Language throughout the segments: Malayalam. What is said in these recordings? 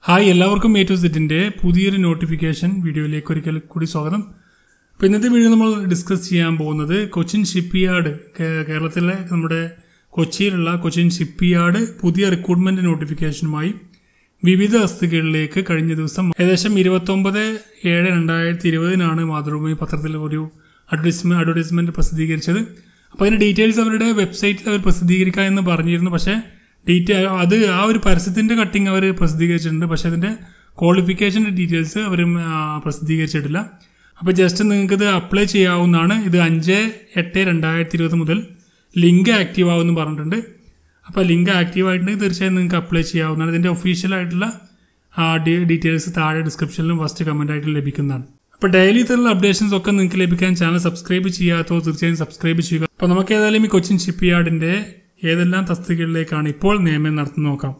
ഹായ് എല്ലാവർക്കും എ ടു സെറ്റിന്റെ പുതിയൊരു നോട്ടിഫിക്കേഷൻ വീഡിയോയിലേക്ക് ഒരിക്കൽ കൂടി സ്വാഗതം അപ്പോൾ ഇന്നത്തെ വീഡിയോ നമ്മൾ ഡിസ്കസ് ചെയ്യാൻ പോകുന്നത് കൊച്ചിൻ ഷിപ്പ് യാർഡ് കേരളത്തിലെ നമ്മുടെ കൊച്ചിയിലുള്ള കൊച്ചിൻ ഷിപ്പ് യാർഡ് പുതിയ റിക്രൂട്ട്മെന്റ് നോട്ടിഫിക്കേഷനുമായി വിവിധ വസ്തുക്കളിലേക്ക് കഴിഞ്ഞ ദിവസം ഏകദേശം ഇരുപത്തൊമ്പത് ഏഴ് രണ്ടായിരത്തി ഇരുപതിനാണ് മാതൃഭൂമി പത്രത്തിൽ ഒരു അഡ്വർടൈസ്മെന്റ് അഡ്വർടൈസ്മെന്റ് പ്രസിദ്ധീകരിച്ചത് അപ്പോൾ അതിന്റെ ഡീറ്റെയിൽസ് അവരുടെ വെബ്സൈറ്റിൽ അവർ പ്രസിദ്ധീകരിക്കുക എന്ന് പറഞ്ഞിരുന്നു പക്ഷേ ഡീറ്റെയിൽ അത് ആ ഒരു പരസ്യത്തിന്റെ കട്ടിങ് അവർ പ്രസിദ്ധീകരിച്ചിട്ടുണ്ട് പക്ഷേ അതിന്റെ ക്വാളിഫിക്കേഷൻ്റെ ഡീറ്റെയിൽസ് അവർ പ്രസിദ്ധീകരിച്ചിട്ടില്ല അപ്പോൾ ജസ്റ്റ് നിങ്ങൾക്ക് ഇത് അപ്ലൈ ചെയ്യാവുന്നതാണ് ഇത് അഞ്ച് എട്ട് രണ്ടായിരത്തി ഇരുപത് മുതൽ ലിങ്ക് ആക്റ്റീവ് ആവുമെന്ന് പറഞ്ഞിട്ടുണ്ട് അപ്പോൾ ലിങ്ക് ആക്റ്റീവ് ആയിട്ടുണ്ടെങ്കിൽ തീർച്ചയായും നിങ്ങൾക്ക് അപ്ലൈ ചെയ്യാവുന്നതാണ് ഇതിൻ്റെ ഒഫീഷ്യൽ ആയിട്ടുള്ള ഡീറ്റെയിൽസ് താഴെ ഡിസ്ക്രിപ്ഷനിലും ഫസ്റ്റ് കമൻ്റ് ആയിട്ട് ലഭിക്കുന്നതാണ് അപ്പോൾ ഡെയിലി ഇത്തരമുള്ള അപ്ഡേഷൻസ് ഒക്കെ നിങ്ങൾക്ക് ലഭിക്കാൻ ചാനൽ സബ്സ്ക്രൈബ് ചെയ്യാത്തോ തീർച്ചയായും സബ്സ്ക്രൈബ് ചെയ്യുക അപ്പോൾ നമുക്ക് ഏതായാലും ഈ കൊച്ചിൻ ഷിപ്പ് യാർഡിൻ്റെ ഏതെല്ലാം തസ്തികകളിലേക്കാണ് ഇപ്പോൾ നിയമനം നടത്തുന്ന നോക്കാം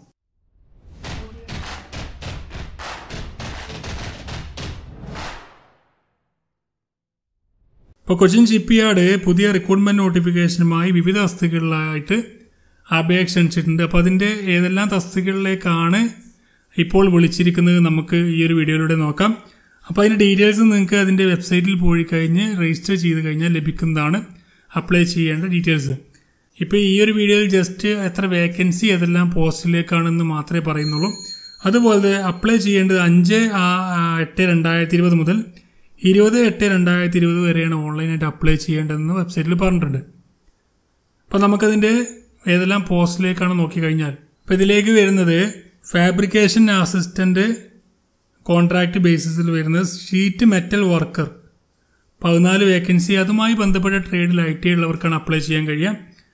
ഇപ്പോൾ കൊച്ചിൻ ഷിപ്പ് യാർഡ് പുതിയ റിക്രൂട്ട്മെന്റ് നോട്ടിഫിക്കേഷനുമായി വിവിധ തസ്തികകളിലായിട്ട് അപേക്ഷ ക്ഷണിച്ചിട്ടുണ്ട് അപ്പോൾ അതിൻ്റെ ഏതെല്ലാം തസ്തികകളിലേക്കാണ് ഇപ്പോൾ വിളിച്ചിരിക്കുന്നത് നമുക്ക് ഈ ഒരു വീഡിയോയിലൂടെ നോക്കാം അപ്പോൾ അതിൻ്റെ ഡീറ്റെയിൽസ് നിങ്ങൾക്ക് അതിൻ്റെ വെബ്സൈറ്റിൽ പോയി കഴിഞ്ഞ് രജിസ്റ്റർ ചെയ്ത് കഴിഞ്ഞാൽ ലഭിക്കുന്നതാണ് അപ്ലൈ ചെയ്യേണ്ട ഡീറ്റെയിൽസ് ഇപ്പോൾ ഈ ഒരു വീഡിയോയിൽ ജസ്റ്റ് എത്ര വേക്കൻസി ഏതെല്ലാം പോസ്റ്റിലേക്കാണെന്ന് മാത്രമേ പറയുന്നുള്ളൂ അതുപോലെ അപ്ലൈ ചെയ്യേണ്ടത് അഞ്ച് എട്ട് രണ്ടായിരത്തി ഇരുപത് മുതൽ ഇരുപത് എട്ട് രണ്ടായിരത്തി ഇരുപത് വരെയാണ് ഓൺലൈനായിട്ട് അപ്ലൈ ചെയ്യേണ്ടതെന്ന് വെബ്സൈറ്റിൽ പറഞ്ഞിട്ടുണ്ട് അപ്പോൾ നമുക്കതിൻ്റെ ഏതെല്ലാം പോസ്റ്റിലേക്കാണ് നോക്കിക്കഴിഞ്ഞാൽ അപ്പോൾ ഇതിലേക്ക് വരുന്നത് ഫാബ്രിക്കേഷൻ അസിസ്റ്റൻ്റ് കോൺട്രാക്ട് ബേസിസിൽ വരുന്നത് ഷീറ്റ് മെറ്റൽ വർക്കർ പതിനാല് വേക്കൻസി അതുമായി ബന്ധപ്പെട്ട ട്രേഡിൽ ഐ ടി ഉള്ളവർക്കാണ് അപ്ലൈ ചെയ്യാൻ കഴിയുക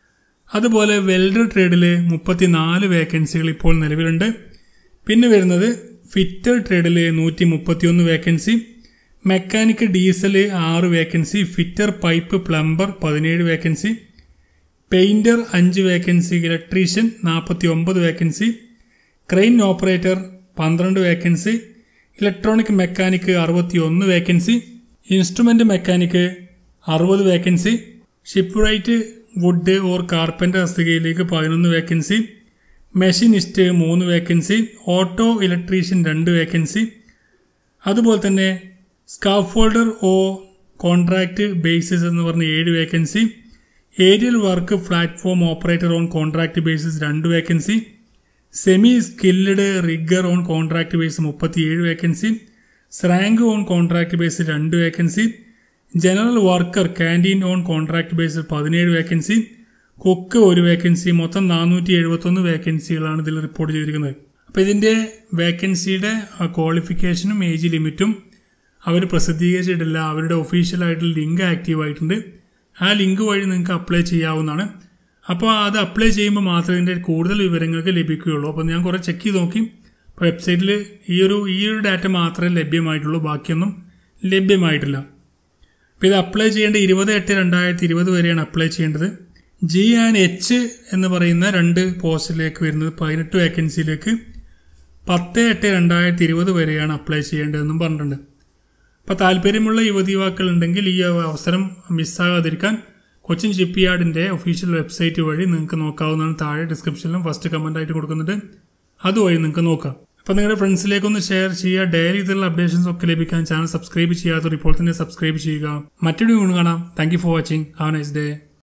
അതുപോലെ വെൽഡർ ട്രേഡിൽ മുപ്പത്തിനാല് വേക്കൻസികൾ ഇപ്പോൾ നിലവിലുണ്ട് പിന്നെ വരുന്നത് ഫിറ്റർ ട്രേഡിൽ നൂറ്റി മുപ്പത്തിയൊന്ന് വേക്കൻസി മെക്കാനിക് ഡീസൽ ആറ് വേക്കൻസി ഫിറ്റർ പൈപ്പ് പ്ലംബർ പതിനേഴ് വേക്കൻസി പെയിൻറ്റർ അഞ്ച് വേക്കൻസി ഇലക്ട്രീഷ്യൻ നാൽപ്പത്തി ഒമ്പത് വേക്കൻസി ക്രെയിൻ ഓപ്പറേറ്റർ പന്ത്രണ്ട് വേക്കൻസി ഇലക്ട്രോണിക് മെക്കാനിക് അറുപത്തി ഒന്ന് വേക്കൻസി ഇൻസ്ട്രുമെൻ്റ് മെക്കാനിക് അറുപത് vacancy shipwright wood or carpenter തസ്തികയിലേക്ക് പതിനൊന്ന് വേക്കൻസി മെഷീനിസ്റ്റ് മൂന്ന് വേക്കൻസി ഓട്ടോ ഇലക്ട്രീഷ്യൻ രണ്ട് വേക്കൻസി അതുപോലെ തന്നെ സ്കാഫോൾഡർ ഓ കോൺട്രാക്ട് ബേസിസ് എന്ന് പറഞ്ഞ ഏഴ് vacancy aerial work platform operator on contract basis രണ്ട് vacancy semi skilled rigger on contract base മുപ്പത്തിയേഴ് വേക്കൻസി സ്രാങ്ക് ഓൺ കോൺട്രാക്ട് ബേസ് രണ്ട് vacancy general worker canteen on contract base പതിനേഴ് വേക്കൻസി കുക്ക് ഒരു വേക്കൻസി മൊത്തം നാനൂറ്റി എഴുപത്തൊന്ന് വേക്കൻസികളാണ് ഇതിൽ റിപ്പോർട്ട് ചെയ്തിരിക്കുന്നത് അപ്പോൾ ഇതിൻ്റെ വേക്കൻസിയുടെ ക്വാളിഫിക്കേഷനും ഏജ് ലിമിറ്റും അവർ പ്രസിദ്ധീകരിച്ചിട്ടില്ല അവരുടെ ഒഫീഷ്യലായിട്ടുള്ള ലിങ്ക് ആക്റ്റീവ് ആയിട്ടുണ്ട് ആ ലിങ്ക് വഴി നിങ്ങൾക്ക് അപ്ലൈ ചെയ്യാവുന്നതാണ് അപ്പോൾ അത് അപ്ലൈ ചെയ്യുമ്പോൾ മാത്രമേ ഇതിൻ്റെ കൂടുതൽ വിവരങ്ങൾക്ക് ലഭിക്കുകയുള്ളൂ അപ്പോൾ ഞാൻ കുറേ ചെക്ക് ചെയ്ത് നോക്കി അപ്പോൾ വെബ്സൈറ്റിൽ ഈ ഒരു ഈ ഒരു ഡാറ്റ മാത്രമേ ലഭ്യമായിട്ടുള്ളൂ ബാക്കിയൊന്നും ലഭ്യമായിട്ടില്ല അപ്പോൾ ഇത് അപ്ലൈ ചെയ്യേണ്ട ഇരുപത് എട്ട് രണ്ടായിരത്തി ഇരുപത് വരെയാണ് അപ്ലൈ ചെയ്യേണ്ടത് ജി ആൻഡ് എച്ച് എന്ന് പറയുന്ന രണ്ട് പോസ്റ്റിലേക്ക് വരുന്നത് പതിനെട്ട് വേക്കൻസിയിലേക്ക് പത്ത് എട്ട് രണ്ടായിരത്തി ഇരുപത് വരെയാണ് അപ്ലൈ ചെയ്യേണ്ടതെന്നും പറഞ്ഞിട്ടുണ്ട് അപ്പോൾ താല്പര്യമുള്ള യുവതി യുവാക്കൾ ഉണ്ടെങ്കിൽ ഈ അവസരം മിസ്സാകാതിരിക്കാൻ കൊച്ചിൻ ഷിപ്പ് യാർഡിൻ്റെ ഒഫീഷ്യൽ വെബ്സൈറ്റ് വഴി നിങ്ങൾക്ക് നോക്കാവുന്നതാണ് താഴെ ഡിസ്ക്രിപ്ഷനിലും ഫസ്റ്റ് കമൻ്റ് ആയിട്ട് കൊടുക്കുന്നുണ്ട് അതുവഴി നിങ്ങൾക്ക് നോക്കാം അപ്പോൾ നിങ്ങളുടെ ഫ്രണ്ട്സിലേക്കൊന്ന് ഷെയർ ചെയ്യുക ഡെയിലി ഇതിലുള്ള അപ്ഡേഷൻസ് ഒക്കെ ലഭിക്കാൻ ചാനൽ സബ്സ്ക്രൈബ് ചെയ്യാത്തവർ ഇപ്പോൾ തന്നെ സബ്സ്ക്രൈബ് ചെയ്യുക മറ്റൊരു ഗുണം കാണാം thank you for watching have nice day